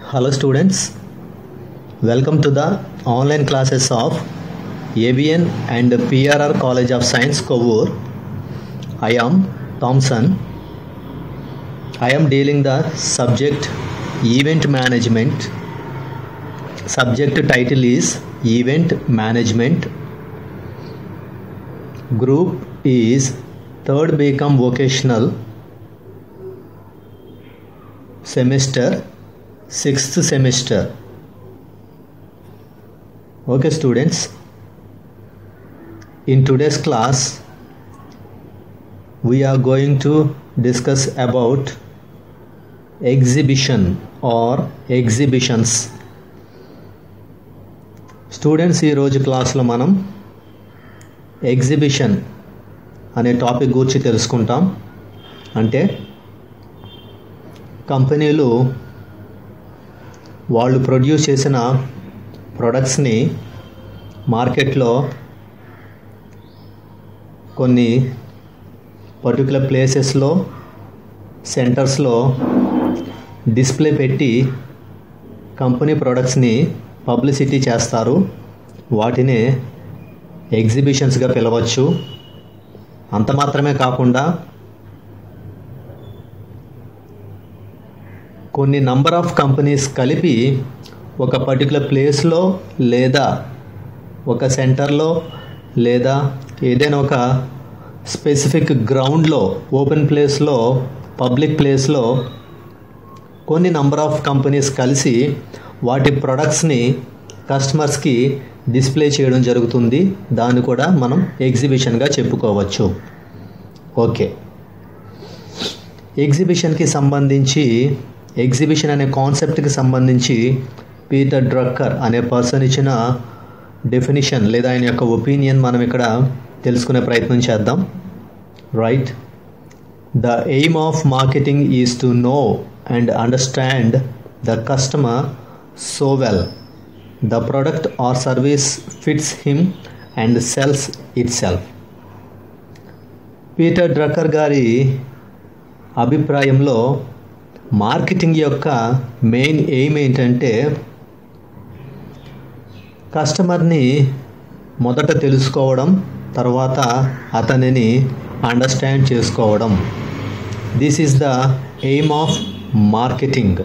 Hello students, welcome to the online classes of ABN and PRR College of Science Kovur. I am Thompson. I am dealing the subject event management. Subject title is event management. Group is third BCom vocational semester sixth semester okay students in today's class we are going to discuss about exhibition or exhibitions students ఈరోజు క్లాస్లో మనం exhibition అనే topic గురించి తెలుసుకుంటాం అంటే కంపెనీలు వాళ్ళు produce చేసిన ప్రొడక్ట్స్ని మార్కెట్లో కొన్ని పర్టికులర్ ప్లేసెస్లో సెంటర్స్లో డిస్ప్లే పెట్టి కంపెనీ ప్రొడక్ట్స్ని పబ్లిసిటీ చేస్తారు వాటినే ఎగ్జిబిషన్స్గా పిలవచ్చు అంత మాత్రమే కాకుండా కొన్ని నంబర్ ఆఫ్ కంపెనీస్ కలిపి ఒక పర్టికులర్ ప్లేస్లో లేదా ఒక సెంటర్లో లేదా ఏదైనా ఒక స్పెసిఫిక్ గ్రౌండ్లో ఓపెన్ ప్లేస్లో పబ్లిక్ ప్లేస్లో కొన్ని నంబర్ ఆఫ్ కంపెనీస్ కలిసి వాటి ప్రొడక్ట్స్ని కస్టమర్స్కి డిస్ప్లే చేయడం జరుగుతుంది దాన్ని కూడా మనం ఎగ్జిబిషన్గా చెప్పుకోవచ్చు ఓకే ఎగ్జిబిషన్కి సంబంధించి ఎగ్జిబిషన్ అనే కాన్సెప్ట్కి సంబంధించి పీటర్ డ్రక్కర్ అనే పర్సన్ ఇచ్చిన డెఫినిషన్ లేదా ఆయన యొక్క ఒపీనియన్ మనం ఇక్కడ తెలుసుకునే ప్రయత్నం చేద్దాం right the aim of marketing is to know and understand the customer so well the product or service fits him and sells itself Peter Drucker గారి అభిప్రాయంలో మార్కెటింగ్ యొక్క మెయిన్ ఎయిమ్ ఏంటంటే కస్టమర్ని మొదట తెలుసుకోవడం తర్వాత అతనిని అండర్స్టాండ్ చేసుకోవడం this is the aim of marketing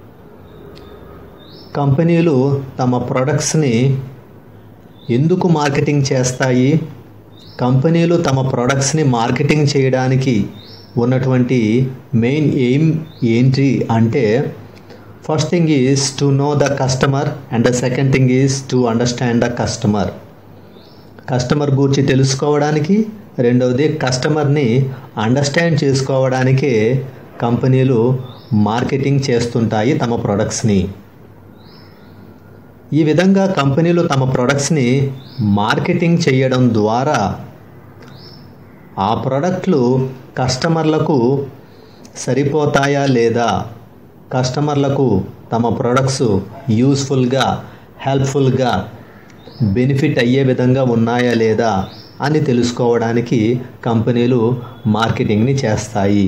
కంపెనీలు తమ ప్రొడక్ట్స్ని ఎందుకు మార్కెటింగ్ చేస్తాయి కంపెనీలు తమ ప్రొడక్ట్స్ని మార్కెటింగ్ చేయడానికి ఉన్నటువంటి మెయిన్ ఎయిమ్ ఏంటి అంటే first thing is to know the customer and the second thing is to understand the customer customer గురించి తెలుసుకోవడానికి రెండవది కస్టమర్ని అండర్స్టాండ్ చేసుకోవడానికే కంపెనీలు మార్కెటింగ్ చేస్తుంటాయి తమ ప్రొడక్ట్స్ని ఈ విధంగా కంపెనీలు తమ ప్రొడక్ట్స్ని మార్కెటింగ్ చేయడం ద్వారా ఆ ప్రోడక్ట్లు కస్టమర్లకు సరిపోతాయా లేదా కస్టమర్లకు తమ ప్రొడక్ట్స్ యూస్ఫుల్గా హెల్ప్ఫుల్గా బెనిఫిట్ అయ్యే విధంగా ఉన్నాయా లేదా అని తెలుసుకోవడానికి కంపెనీలు మార్కెటింగ్ని చేస్తాయి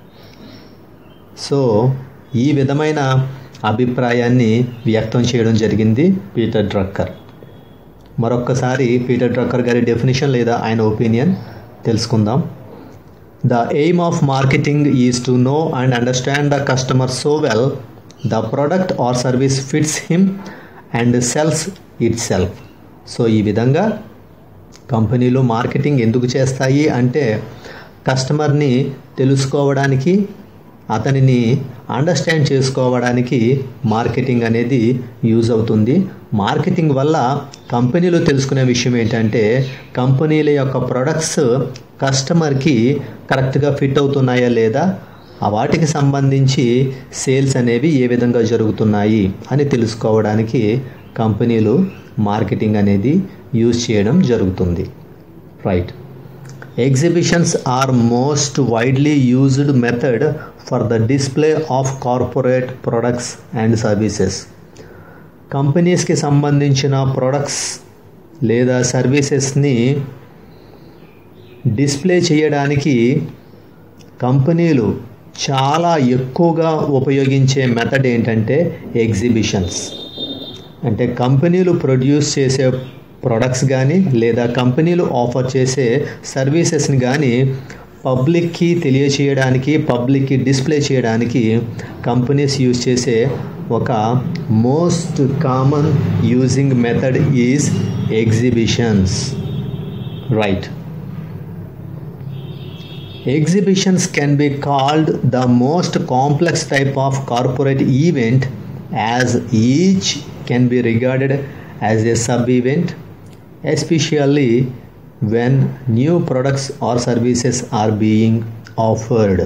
సో ఈ విధమైన అభిప్రాయాన్ని వ్యక్తం చేయడం జరిగింది పీటర్ డ్రక్కర్ మరొక్కసారి పీటర్ డ్రక్కర్ గారి డెఫినేషన్ లేదా ఆయన ఒపీనియన్ తెలుసుకుందాం the aim of marketing is to know and understand the customer so well the product or service fits him and sells itself so ఈ విధంగా కంపెనీలు మార్కెటింగ్ ఎందుకు చేస్తాయి అంటే కస్టమర్ని తెలుసుకోవడానికి అతనిని అండర్స్టాండ్ చేసుకోవడానికి మార్కెటింగ్ అనేది యూజ్ అవుతుంది మార్కెటింగ్ వల్ల కంపెనీలు తెలుసుకునే విషయం ఏంటంటే కంపెనీల యొక్క ప్రొడక్ట్స్ కస్టమర్కి కరెక్ట్గా ఫిట్ అవుతున్నాయా లేదా వాటికి సంబంధించి సేల్స్ అనేవి ఏ విధంగా జరుగుతున్నాయి అని తెలుసుకోవడానికి కంపెనీలు మార్కెటింగ్ అనేది యూజ్ చేయడం జరుగుతుంది right exhibitions are most widely used method for the display of corporate products and services కంపెనీస్కి సంబంధించిన ప్రొడక్ట్స్ లేదా సర్వీసెస్ని డిస్ప్లే చేయడానికి కంపెనీలు చాలా ఎక్కువగా ఉపయోగించే మెథడ్ ఏంటంటే ఎగ్జిబిషన్స్ అంటే కంపెనీలు ప్రొడ్యూస్ చేసే ప్రొడక్ట్స్ కానీ లేదా కంపెనీలు ఆఫర్ చేసే సర్వీసెస్ని కానీ పబ్లిక్కి తెలియచేయడానికి పబ్లిక్కి డిస్ప్లే చేయడానికి కంపెనీస్ యూజ్ చేసే ఒక most common using method is exhibitions right Exhibitions can be called the most complex type of corporate event as each can be regarded as a sub event, especially when new products or services are being offered.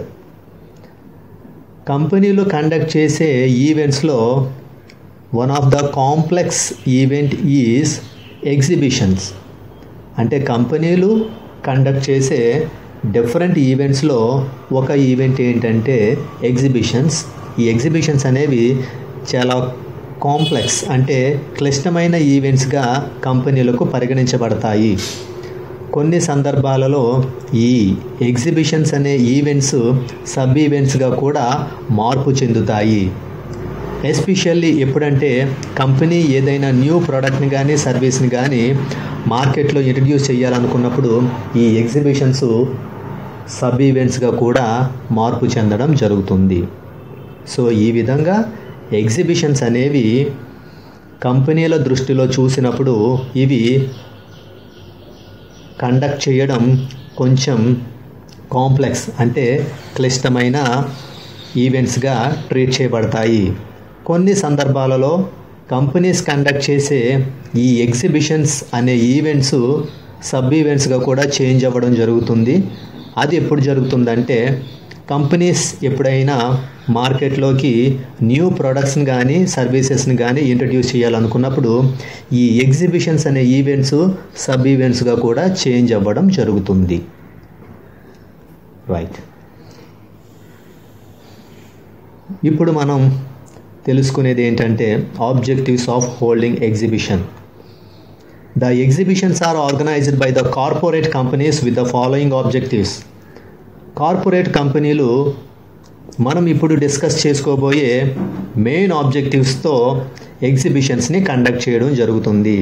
కంపెనీలు conduct చేసే ఈవెంట్స్లో one of the complex event is exhibitions అంటే కంపెనీలు conduct చేసే different ఈవెంట్స్లో ఒక event ఏంటంటే exhibitions ఈ ఎగ్జిబిషన్స్ అనేవి చాలా కాంప్లెక్స్ అంటే క్లిష్టమైన ఈవెంట్స్గా కంపెనీలకు పరిగణించబడతాయి కొన్ని సందర్భాలలో ఈ ఎగ్జిబిషన్స్ అనే ఈవెంట్స్ సబ్ ఈవెంట్స్గా కూడా మార్పు చెందుతాయి ఎస్పెషల్లీ ఎప్పుడంటే కంపెనీ ఏదైనా న్యూ ప్రోడక్ట్ని కానీ సర్వీస్ని కానీ మార్కెట్లో ఇంట్రడ్యూస్ చేయాలనుకున్నప్పుడు ఈ ఎగ్జిబిషన్స్ సబ్ ఈవెంట్స్గా కూడా మార్పు చెందడం జరుగుతుంది సో ఈ విధంగా ఎగ్జిబిషన్స్ అనేవి కంపెనీల దృష్టిలో చూసినప్పుడు ఇవి కండక్ట్ చేయడం కొంచెం కాంప్లెక్స్ అంటే క్లిష్టమైన ఈవెంట్స్గా ట్రీట్ చేయబడతాయి కొన్ని సందర్భాలలో కంపెనీస్ కండక్ట్ చేసే ఈ ఎగ్జిబిషన్స్ అనే ఈవెంట్స్ సబ్ ఈవెంట్స్గా కూడా చేంజ్ అవ్వడం జరుగుతుంది అది ఎప్పుడు జరుగుతుందంటే కంపెనీస్ ఎప్పుడైనా మార్కెట్లోకి న్యూ ప్రొడక్ట్స్ని కానీ సర్వీసెస్ని కానీ ఇంట్రడ్యూస్ చేయాలనుకున్నప్పుడు ఈ ఎగ్జిబిషన్స్ అనే ఈవెంట్స్ సబ్ ఈవెంట్స్గా కూడా చేంజ్ అవ్వడం జరుగుతుంది రైట్ ఇప్పుడు మనం తెలుసుకునేది ఏంటంటే objectives of holding exhibition the exhibitions are organised by the corporate companies with the following objectives కార్పొరేట్ కంపెనీలు మనం ఇప్పుడు డిస్కస్ చేసుకోబోయే మెయిన్ ఆబ్జెక్టివ్స్తో ఎగ్జిబిషన్స్ని కండక్ట్ చేయడం జరుగుతుంది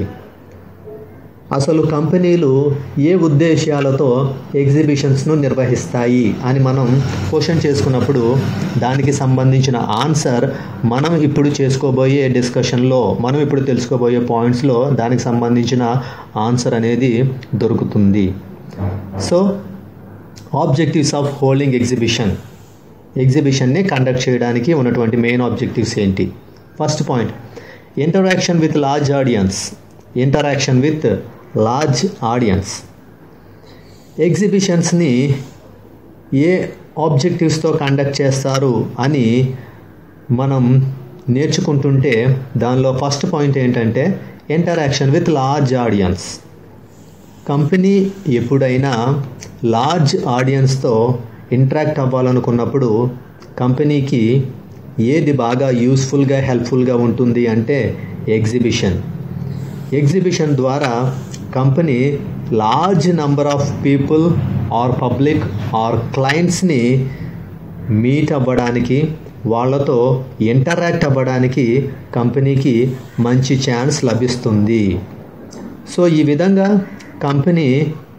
అసలు కంపెనీలు ఏ ఉద్దేశాలతో ఎగ్జిబిషన్స్ను నిర్వహిస్తాయి అని మనం క్వశ్చన్ చేసుకున్నప్పుడు దానికి సంబంధించిన ఆన్సర్ మనం ఇప్పుడు చేసుకోబోయే డిస్కషన్లో మనం ఇప్పుడు తెలుసుకోబోయే పాయింట్స్లో దానికి సంబంధించిన ఆన్సర్ అనేది దొరుకుతుంది so objectives of holding exhibition ఎగ్జిబిషన్ని కండక్ట్ చేయడానికి ఉన్నటువంటి మెయిన్ ఆబ్జెక్టివ్స్ ఏంటి first point interaction with large audience interaction with large audience ఎగ్జిబిషన్స్ని ఏ ఆబ్జెక్టివ్స్తో కండక్ట్ చేస్తారు అని మనం నేర్చుకుంటుంటే దానిలో ఫస్ట్ పాయింట్ ఏంటంటే interaction with large audience company ఎప్పుడైనా లార్జ్ ఆడియన్స్తో ఇంటరాక్ట్ అవ్వాలనుకున్నప్పుడు కంపెనీకి ఏది బాగా యూస్ఫుల్గా హెల్ప్ఫుల్గా ఉంటుంది అంటే ఎగ్జిబిషన్ ఎగ్జిబిషన్ ద్వారా company large number of people or public or క్లయింట్స్ని మీట్ అవ్వడానికి వాళ్ళతో ఇంటరాక్ట్ అవ్వడానికి కంపెనీకి మంచి ఛాన్స్ లభిస్తుంది సో ఈ విధంగా కంపెనీ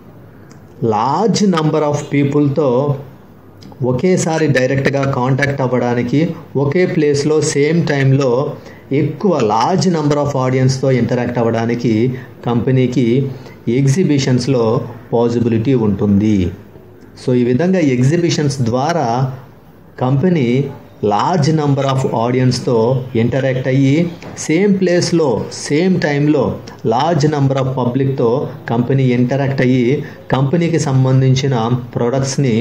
లార్జ్ నంబర్ ఆఫ్ పీపుల్తో ఒకేసారి డైరెక్ట్గా కాంటాక్ట్ అవ్వడానికి ఒకే ప్లేస్లో సేమ్ టైంలో ఎక్కువ లార్జ్ నెంబర్ ఆఫ్ ఆడియన్స్తో ఇంటరాక్ట్ అవ్వడానికి కంపెనీకి ఎగ్జిబిషన్స్లో పాజిబిలిటీ ఉంటుంది సో ఈ విధంగా ఎగ్జిబిషన్స్ ద్వారా కంపెనీ లార్జ్ నెంబర్ ఆఫ్ ఆడియన్స్తో ఇంటరాక్ట్ అయ్యి సేమ్ ప్లేస్లో సేమ్ టైంలో లార్జ్ నెంబర్ ఆఫ్ పబ్లిక్తో కంపెనీ ఇంటరాక్ట్ అయ్యి కంపెనీకి సంబంధించిన ప్రొడక్ట్స్ని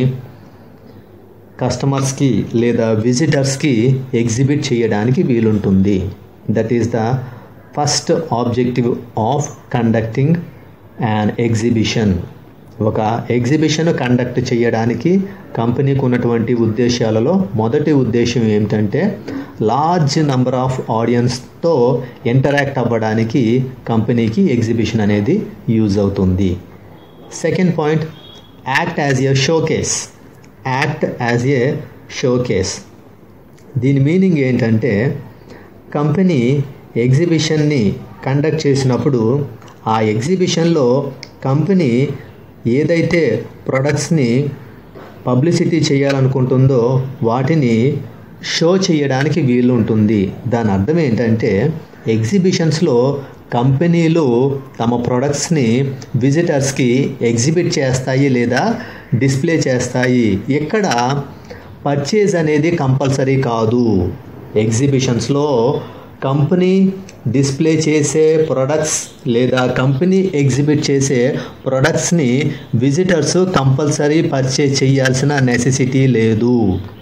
కస్టమర్స్కి లేదా విజిటర్స్కి ఎగ్జిబిట్ చేయడానికి వీలుంటుంది that is the first objective of conducting and exhibition ఒక ఎగ్జిబిషన్ కండక్ట్ చేయడానికి కంపెనీకి ఉన్నటువంటి ఉద్దేశాలలో మొదటి ఉద్దేశం ఏమిటంటే లార్జ్ నంబర్ ఆఫ్ ఆడియన్స్తో ఇంటరాక్ట్ అవ్వడానికి కంపెనీకి ఎగ్జిబిషన్ అనేది యూజ్ అవుతుంది second point act as a showcase act as a showcase దీని మీనింగ్ ఏంటంటే కంపెనీ ఎగ్జిబిషన్ని కండక్ట్ చేసినప్పుడు ఆ ఎగ్జిబిషన్లో కంపెనీ ఏదైతే ప్రొడక్ట్స్ని పబ్లిసిటీ చేయాలనుకుంటుందో వాటిని షో చేయడానికి వీలు ఉంటుంది దాని అర్థం ఏంటంటే ఎగ్జిబిషన్స్లో కంపెనీలు తమ ప్రొడక్ట్స్ని విజిటర్స్కి ఎగ్జిబిట్ చేస్తాయి లేదా డిస్ప్లే చేస్తాయి ఇక్కడ పర్చేజ్ అనేది కంపల్సరీ కాదు ఎగ్జిబిషన్స్లో కంపెనీ డిస్ప్లే చేసే ప్రొడక్ట్స్ లేదా కంపెనీ ఎగ్జిబిట్ చేసే ప్రొడక్ట్స్ని విజిటర్స్ కంపల్సరీ పర్చేజ్ చేయాల్సిన నెసెసిటీ లేదు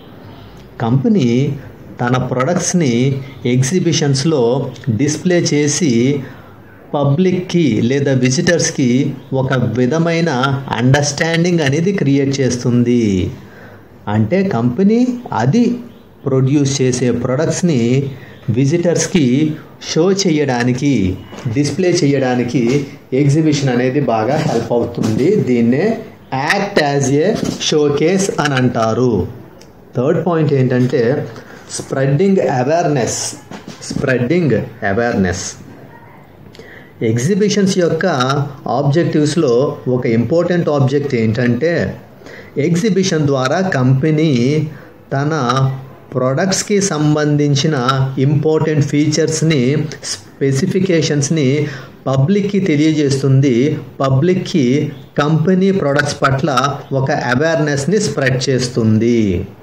కంపెనీ తన ప్రొడక్ట్స్ని ఎగ్జిబిషన్స్లో డిస్ప్లే చేసి పబ్లిక్కి లేదా విజిటర్స్కి ఒక విధమైన అండర్స్టాండింగ్ అనేది క్రియేట్ చేస్తుంది అంటే కంపెనీ అది ప్రొడ్యూస్ చేసే ప్రొడక్ట్స్ని విజిటర్స్కి షో చేయడానికి డిస్ప్లే చేయడానికి ఎగ్జిబిషన్ అనేది బాగా హెల్ప్ అవుతుంది దీన్నే యాక్ట్ యాజ్ ఏ షోకేస్ అని అంటారు థర్డ్ పాయింట్ ఏంటంటే spreading awareness spreading awareness exhibitions యొక్క ఆబ్జెక్టివ్స్లో ఒక ఇంపార్టెంట్ ఆబ్జెక్ట్ ఏంటంటే ఎగ్జిబిషన్ ద్వారా కంపెనీ తన ప్రొడక్ట్స్కి సంబంధించిన ఇంపార్టెంట్ ఫీచర్స్ని స్పెసిఫికేషన్స్ని పబ్లిక్కి తెలియజేస్తుంది పబ్లిక్కి కంపెనీ ప్రొడక్ట్స్ పట్ల ఒక అవేర్నెస్ని స్ప్రెడ్ చేస్తుంది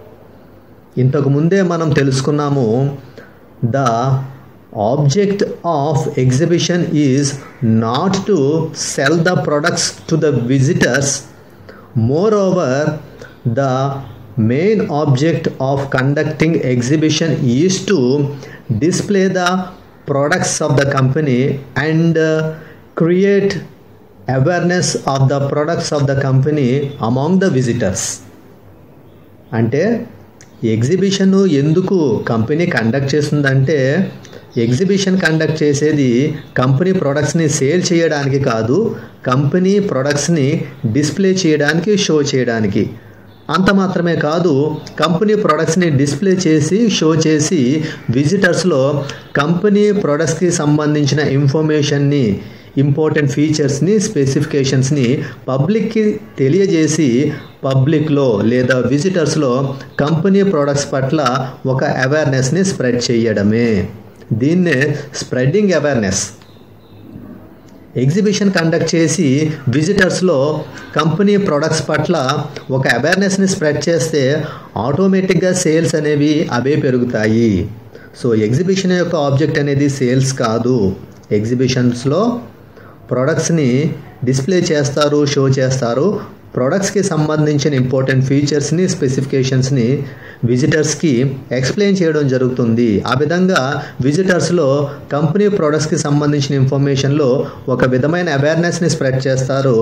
ఇంతకు ముందే మనం తెలుసుకున్నాము the object of exhibition is not to sell the products to the visitors moreover the main object of conducting exhibition is to display the products of the company and uh, create awareness of the products of the company among the visitors అంటే exhibition ఎందుకు company conduct చేస్తుందంటే exhibition conduct చేసేది company ప్రొడక్ట్స్ని sale చేయడానికి కాదు company ప్రొడక్ట్స్ని display చేయడానికి show చేయడానికి అంత మాత్రమే కాదు కంపెనీ ప్రొడక్ట్స్ని డిస్ప్లే చేసి షో చేసి విజిటర్స్లో కంపెనీ ప్రొడక్ట్స్కి సంబంధించిన ఇన్ఫర్మేషన్ని ఇంపార్టెంట్ ఫీచర్స్ని స్పెసిఫికేషన్స్ని పబ్లిక్కి తెలియజేసి పబ్లిక్లో లేదా విజిటర్స్లో కంపెనీ ప్రొడక్ట్స్ పట్ల ఒక అవేర్నెస్ని స్ప్రెడ్ చేయడమే దీన్నే స్ప్రెడ్డింగ్ అవేర్నెస్ ఎగ్జిబిషన్ కండక్ట్ చేసి విజిటర్స్లో కంపెనీ ప్రొడక్ట్స్ పట్ల ఒక అవేర్నెస్ని స్ప్రెడ్ చేస్తే ఆటోమేటిక్గా సేల్స్ అనేవి అవే పెరుగుతాయి సో ఎగ్జిబిషన్ యొక్క ఆబ్జెక్ట్ అనేది సేల్స్ కాదు ఎగ్జిబిషన్స్లో ప్రొడక్ట్స్ని డిస్ప్లే చేస్తారు షో చేస్తారు ప్రొడక్ట్స్కి సంబంధించిన ఇంపార్టెంట్ ఫీచర్స్ని స్పెసిఫికేషన్స్ని విజిటర్స్కి ఎక్స్ప్లెయిన్ చేయడం జరుగుతుంది ఆ విధంగా విజిటర్స్లో కంపెనీ ప్రొడక్ట్స్కి సంబంధించిన ఇన్ఫర్మేషన్లో ఒక విధమైన అవేర్నెస్ని స్ప్రెడ్ చేస్తారు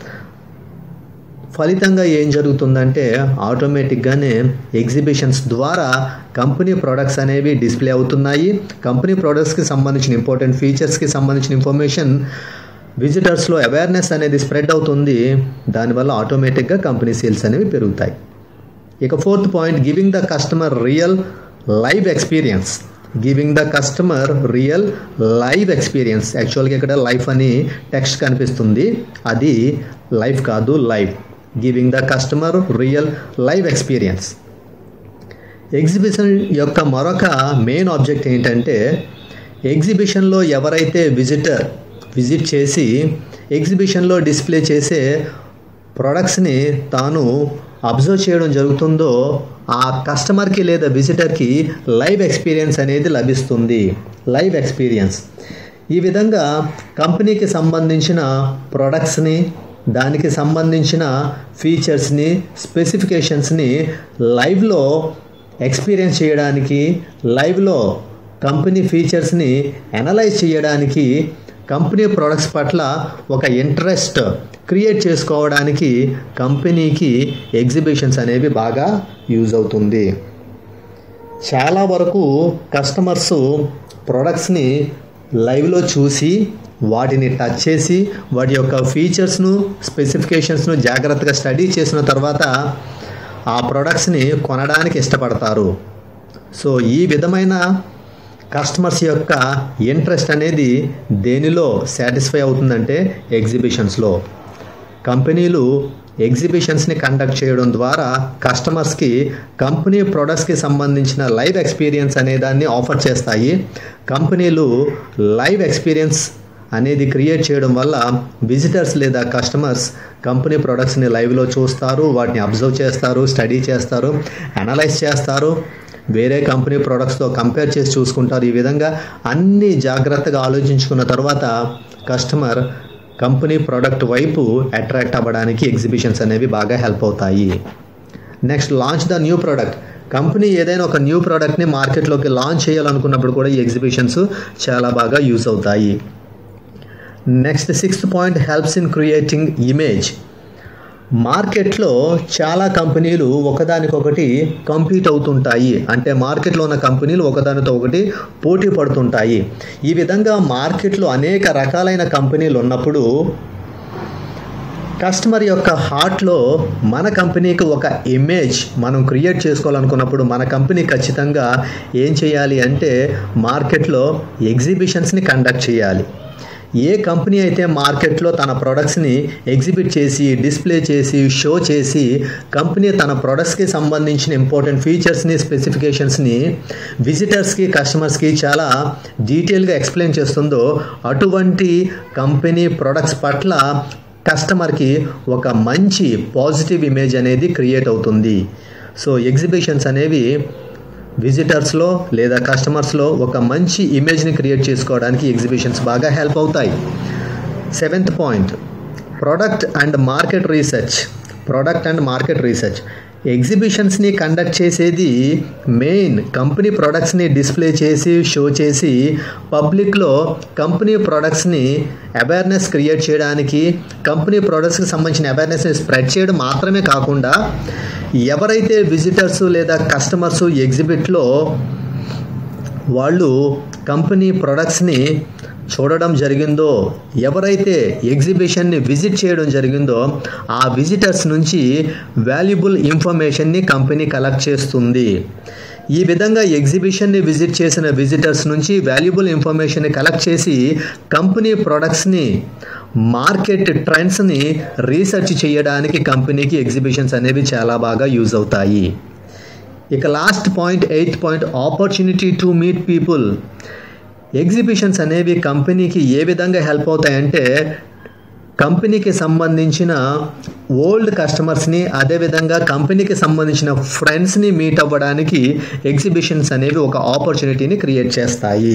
ఫలితంగా ఏం జరుగుతుందంటే ఆటోమేటిక్గానే ఎగ్జిబిషన్స్ ద్వారా కంపెనీ ప్రొడక్ట్స్ అనేవి డిస్ప్లే అవుతున్నాయి కంపెనీ ప్రొడక్ట్స్కి సంబంధించిన ఇంపార్టెంట్ ఫీచర్స్కి సంబంధించిన ఇన్ఫర్మేషన్ విజిటర్స్లో అవేర్నెస్ అనేది స్ప్రెడ్ అవుతుంది దానివల్ల ఆటోమేటిక్గా కంపెనీ సేల్స్ అనేవి పెరుగుతాయి ఇక fourth point giving the customer real live experience giving the customer real live experience యాక్చువల్గా ఇక్కడ లైఫ్ అని టెక్స్ట్ కనిపిస్తుంది అది లైఫ్ కాదు live giving the customer real live experience exhibition యొక్క మరొక మెయిన్ ఆబ్జెక్ట్ ఏంటంటే ఎగ్జిబిషన్లో ఎవరైతే విజిటర్ విజిట్ చేసి ఎగ్జిబిషన్లో డిస్ప్లే చేసే ప్రొడక్ట్స్ని తాను అబ్జర్వ్ చేయడం జరుగుతుందో ఆ కస్టమర్కి లేదా విజిటర్కి లైవ్ ఎక్స్పీరియన్స్ అనేది లభిస్తుంది లైవ్ ఎక్స్పీరియన్స్ ఈ విధంగా కంపెనీకి సంబంధించిన ప్రొడక్ట్స్ని దానికి సంబంధించిన ఫీచర్స్ని స్పెసిఫికేషన్స్ని లైవ్లో ఎక్స్పీరియన్స్ చేయడానికి లైవ్లో కంపెనీ ఫీచర్స్ని అనలైజ్ చేయడానికి కంపెనీ ప్రొడక్ట్స్ పట్ల ఒక ఇంట్రెస్ట్ క్రియేట్ చేసుకోవడానికి కంపెనీకి ఎగ్జిబిషన్స్ అనేవి బాగా యూజ్ అవుతుంది చాలా వరకు కస్టమర్స్ ప్రొడక్ట్స్ని లైవ్లో చూసి వాటిని టచ్ చేసి వాటి యొక్క ఫీచర్స్ను స్పెసిఫికేషన్స్ను జాగ్రత్తగా స్టడీ చేసిన తర్వాత ఆ ప్రొడక్ట్స్ని కొనడానికి ఇష్టపడతారు సో ఈ విధమైన కస్టమర్స్ యొక్క ఇంట్రెస్ట్ అనేది దేనిలో సాటిస్ఫై అవుతుందంటే ఎగ్జిబిషన్స్లో కంపెనీలు ఎగ్జిబిషన్స్ని కండక్ట్ చేయడం ద్వారా కస్టమర్స్కి కంపెనీ ప్రొడక్ట్స్కి సంబంధించిన లైవ్ ఎక్స్పీరియన్స్ అనే దాన్ని ఆఫర్ చేస్తాయి కంపెనీలు లైవ్ ఎక్స్పీరియన్స్ అనేది క్రియేట్ చేయడం వల్ల విజిటర్స్ లేదా కస్టమర్స్ కంపెనీ ప్రొడక్ట్స్ని లైవ్లో చూస్తారు వాటిని అబ్జర్వ్ చేస్తారు స్టడీ చేస్తారు అనలైజ్ చేస్తారు వేరే కంపెనీ ప్రొడక్ట్స్తో కంపేర్ చేసి చూసుకుంటారు ఈ విధంగా అన్ని జాగ్రత్తగా ఆలోచించుకున్న తర్వాత కస్టమర్ కంపెనీ ప్రోడక్ట్ వైపు అట్రాక్ట్ అవ్వడానికి ఎగ్జిబిషన్స్ అనేవి బాగా హెల్ప్ అవుతాయి next launch the new product company ఏదైనా ఒక న్యూ ప్రోడక్ట్ని మార్కెట్లోకి లాంచ్ చేయాలనుకున్నప్పుడు కూడా ఈ ఎగ్జిబిషన్స్ చాలా బాగా యూస్ అవుతాయి next sixth point helps in creating image మార్కెట్లో చాలా కంపెనీలు ఒకదానికొకటి కంపీట్ అవుతుంటాయి అంటే మార్కెట్లో ఉన్న కంపెనీలు ఒకదానితో ఒకటి పోటీ పడుతుంటాయి ఈ విధంగా మార్కెట్లో అనేక రకాలైన కంపెనీలు ఉన్నప్పుడు కస్టమర్ యొక్క హార్ట్లో మన కంపెనీకి ఒక ఇమేజ్ మనం క్రియేట్ చేసుకోవాలనుకున్నప్పుడు మన కంపెనీ ఖచ్చితంగా ఏం చేయాలి అంటే మార్కెట్లో ఎగ్జిబిషన్స్ని కండక్ట్ చేయాలి ఏ కంపెనీ అయితే మార్కెట్లో తన ప్రొడక్ట్స్ని ఎగ్జిబిట్ చేసి డిస్ప్లే చేసి షో చేసి కంపెనీ తన ప్రొడక్ట్స్కి సంబంధించిన ఇంపార్టెంట్ ఫీచర్స్ని స్పెసిఫికేషన్స్ని విజిటర్స్కి కస్టమర్స్కి చాలా డీటెయిల్గా ఎక్స్ప్లెయిన్ చేస్తుందో అటువంటి కంపెనీ ప్రొడక్ట్స్ పట్ల కస్టమర్కి ఒక మంచి పాజిటివ్ ఇమేజ్ అనేది క్రియేట్ అవుతుంది సో ఎగ్జిబిషన్స్ అనేవి విజిటర్స్లో లేదా కస్టమర్స్లో ఒక మంచి ఇమేజ్ని క్రియేట్ చేసుకోవడానికి ఎగ్జిబిషన్స్ బాగా హెల్ప్ అవుతాయి seventh point product and market research product and market research ఎగ్జిబిషన్స్ని కండక్ట్ చేసేది మెయిన్ కంపెనీ ప్రొడక్ట్స్ని డిస్ప్లే చేసి షో చేసి పబ్లిక్లో కంపెనీ ప్రొడక్ట్స్ని అవేర్నెస్ క్రియేట్ చేయడానికి కంపెనీ ప్రొడక్ట్స్కి సంబంధించిన అవేర్నెస్ని స్ప్రెడ్ చేయడం మాత్రమే కాకుండా ఎవరైతే విజిటర్స్ లేదా కస్టమర్స్ ఎగ్జిబిట్లో వాళ్ళు కంపెనీ ప్రొడక్ట్స్ని చూడడం జరిగిందో ఎవరైతే ఎగ్జిబిషన్ని విజిట్ చేయడం జరిగిందో ఆ విజిటర్స్ నుంచి వాల్యుబుల్ ఇన్ఫర్మేషన్ని కంపెనీ కలెక్ట్ చేస్తుంది ఈ విధంగా ఎగ్జిబిషన్ని విజిట్ చేసిన విజిటర్స్ నుంచి వాల్యుబుల్ ఇన్ఫర్మేషన్ని కలెక్ట్ చేసి కంపెనీ ప్రొడక్ట్స్ని మార్కెట్ ట్రెండ్స్ని రీసెర్చ్ చేయడానికి కంపెనీకి ఎగ్జిబిషన్స్ అనేవి చాలా బాగా యూజ్ అవుతాయి ఇక last point eighth point opportunity to meet people exhibitions అనేవి కంపెనీకి ఏ విధంగా హెల్ప్ అవుతాయంటే కంపెనీకి సంబంధించిన ఓల్డ్ కస్టమర్స్ని అదేవిధంగా కంపెనీకి సంబంధించిన ఫ్రెండ్స్ని మీట్ అవ్వడానికి ఎగ్జిబిషన్స్ అనేవి ఒక ఆపర్చునిటీని క్రియేట్ చేస్తాయి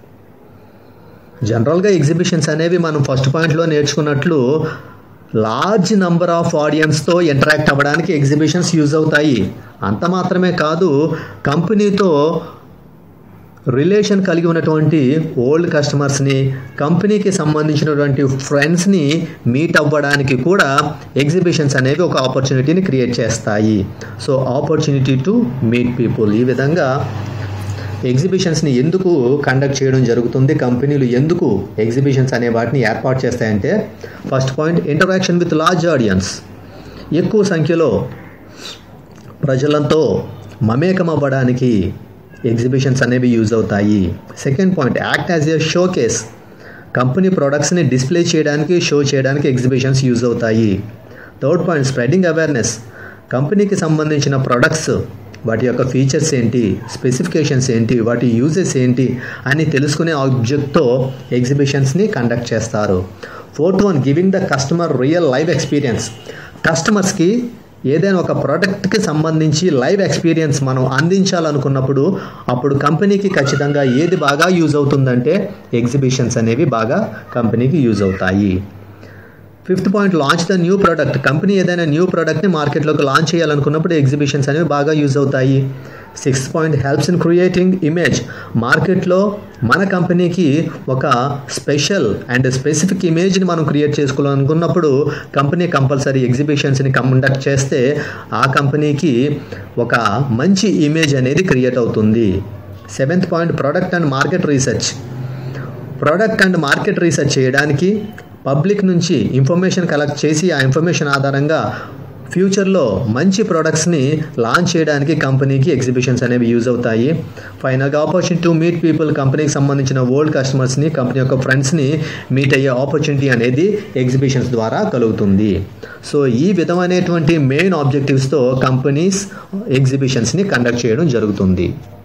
జనరల్గా ఎగ్జిబిషన్స్ అనేవి మనం ఫస్ట్ పాయింట్లో నేర్చుకున్నట్లు లార్జ్ నంబర్ ఆఫ్ ఆడియన్స్తో ఇంటరాక్ట్ అవ్వడానికి ఎగ్జిబిషన్స్ యూజ్ అవుతాయి అంత మాత్రమే కాదు కంపెనీతో రిలేషన్ కలిగి ఉన్నటువంటి ఓల్డ్ కస్టమర్స్ని కంపెనీకి సంబంధించినటువంటి ఫ్రెండ్స్ని మీట్ అవ్వడానికి కూడా ఎగ్జిబిషన్స్ అనేవి ఒక ఆపర్చునిటీని క్రియేట్ చేస్తాయి so opportunity to meet people ఈ విధంగా ఎగ్జిబిషన్స్ని ఎందుకు కండక్ట్ చేయడం జరుగుతుంది కంపెనీలు ఎందుకు ఎగ్జిబిషన్స్ అనే వాటిని ఏర్పాటు చేస్తాయంటే first point interaction with large audience ఎక్కువ సంఖ్యలో ప్రజలతో మమేకం అవ్వడానికి ఎగ్జిబిషన్స్ అనేవి యూజ్ అవుతాయి second point act as a showcase company ప్రొడక్ట్స్ని డిస్ప్లే చేయడానికి షో చేయడానికి ఎగ్జిబిషన్స్ యూజ్ అవుతాయి థర్డ్ పాయింట్ స్ప్రెడింగ్ అవేర్నెస్ కంపెనీకి సంబంధించిన ప్రొడక్ట్స్ వాటి యొక్క ఫీచర్స్ ఏంటి స్పెసిఫికేషన్స్ ఏంటి వాటి యూజెస్ ఏంటి అని తెలుసుకునే ఆబ్జెక్ట్తో ఎగ్జిబిషన్స్ని కండక్ట్ చేస్తారు fourth one giving the customer real live experience కస్టమర్స్కి ఏదైనా ఒక ప్రోడక్ట్కి సంబంధించి లైవ్ ఎక్స్పీరియన్స్ మనం అందించాలనుకున్నప్పుడు అప్పుడు కంపెనీకి ఖచ్చితంగా ఏది బాగా యూజ్ అవుతుందంటే ఎగ్జిబిషన్స్ అనేవి బాగా కంపెనీకి యూజ్ అవుతాయి fifth point launch the new product company ఏదైనా న్యూ ప్రోడక్ట్ని మార్కెట్లోకి లాంచ్ చేయాలనుకున్నప్పుడు ఎగ్జిబిషన్స్ అనేవి బాగా యూజ్ అవుతాయి sixth point helps in creating image మార్కెట్లో మన కంపెనీకి ఒక స్పెషల్ అండ్ స్పెసిఫిక్ ఇమేజ్ని మనం క్రియేట్ చేసుకోవాలనుకున్నప్పుడు కంపెనీ కంపల్సరీ ఎగ్జిబిషన్స్ని కండక్ట్ చేస్తే ఆ కంపెనీకి ఒక మంచి ఇమేజ్ అనేది క్రియేట్ అవుతుంది seventh point product and market research product and market research చేయడానికి పబ్లిక్ నుంచి ఇన్ఫర్మేషన్ కలెక్ట్ చేసి ఆ ఇన్ఫర్మేషన్ ఆధారంగా ఫ్యూచర్లో మంచి ప్రొడక్ట్స్ని లాంచ్ చేయడానికి కంపెనీకి ఎగ్జిబిషన్స్ అనేవి యూజ్ అవుతాయి ఫైనల్గా ఆపర్చునిటీ టు మీట్ పీపుల్ కంపెనీకి సంబంధించిన ఓల్డ్ కస్టమర్స్ని కంపెనీ యొక్క ఫ్రెండ్స్ని మీట్ అయ్యే ఆపర్చునిటీ అనేది ఎగ్జిబిషన్స్ ద్వారా కలుగుతుంది సో ఈ విధమైనటువంటి మెయిన్ ఆబ్జెక్టివ్స్తో కంపెనీస్ ఎగ్జిబిషన్స్ని కండక్ట్ చేయడం జరుగుతుంది